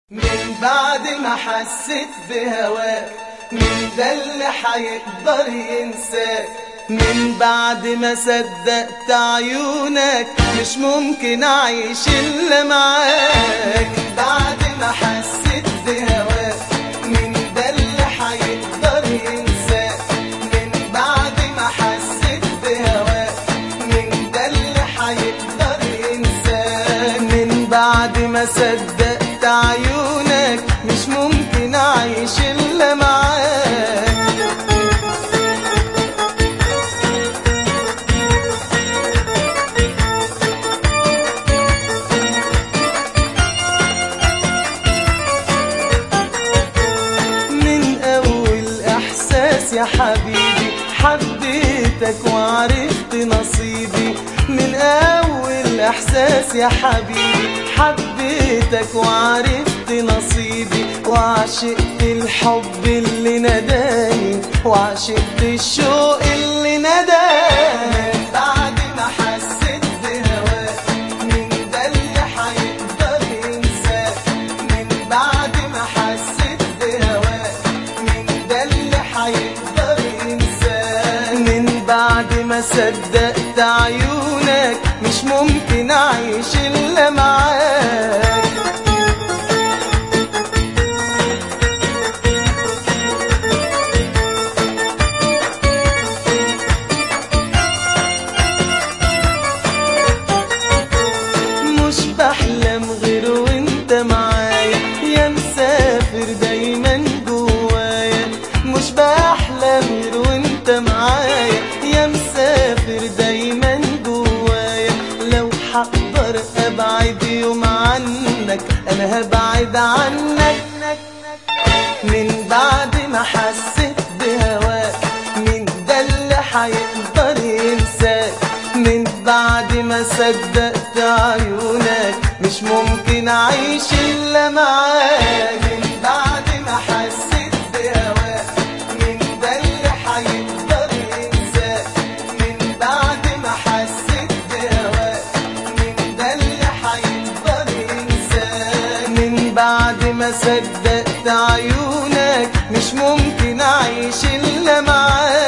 من بعد ما حسيت بهواك مين ده اللي حيقدر ينساك من بعد ما صدقت عيونك مش ممكن اعيش الا معاك بعد ما حسيت بهواك مين ده اللي حيقدر ينساك من بعد ما حسيت بهواك مين ده اللي حيقدر ينساك من بعد ما صدقت عيونك مش ممكن اعيش الا معاك من أول إحساس يا حبيبي حبيتك وعرفت نصيبي من أول إحساس يا حبيبي حبيتك وعرفت نصيبي وعشقت الحب اللي نداني وعشقت الشوق اللي نداني بعد ما حسيت بهواك مين ده اللي حيقدر ينساك من بعد ما حسيت بهواك مين ده اللي حيقدر ينساك من بعد ما صدقت عيونك مش ممكن اعيش الا معاك مش بحلم غير وانت معايا يا مسافر دايما جوايا مش بحلم غير وانت معايا يا مسافر دايما جوايا لو حقدر ابعد يوم عنك انا هبعد عنك من بعد ما حسيت بهواك مين ده اللي حيقدر ينساك من بعد ما صدقت عيونك مش ممكن اعيش الا معاك من بعد ما حسيت بهواك مين ده اللي حيقدر ينساك من بعد ما حسيت بهواك مين ده اللي حيقدر ينساك من بعد ما صدقت عيونك مش ممكن اعيش الا معاك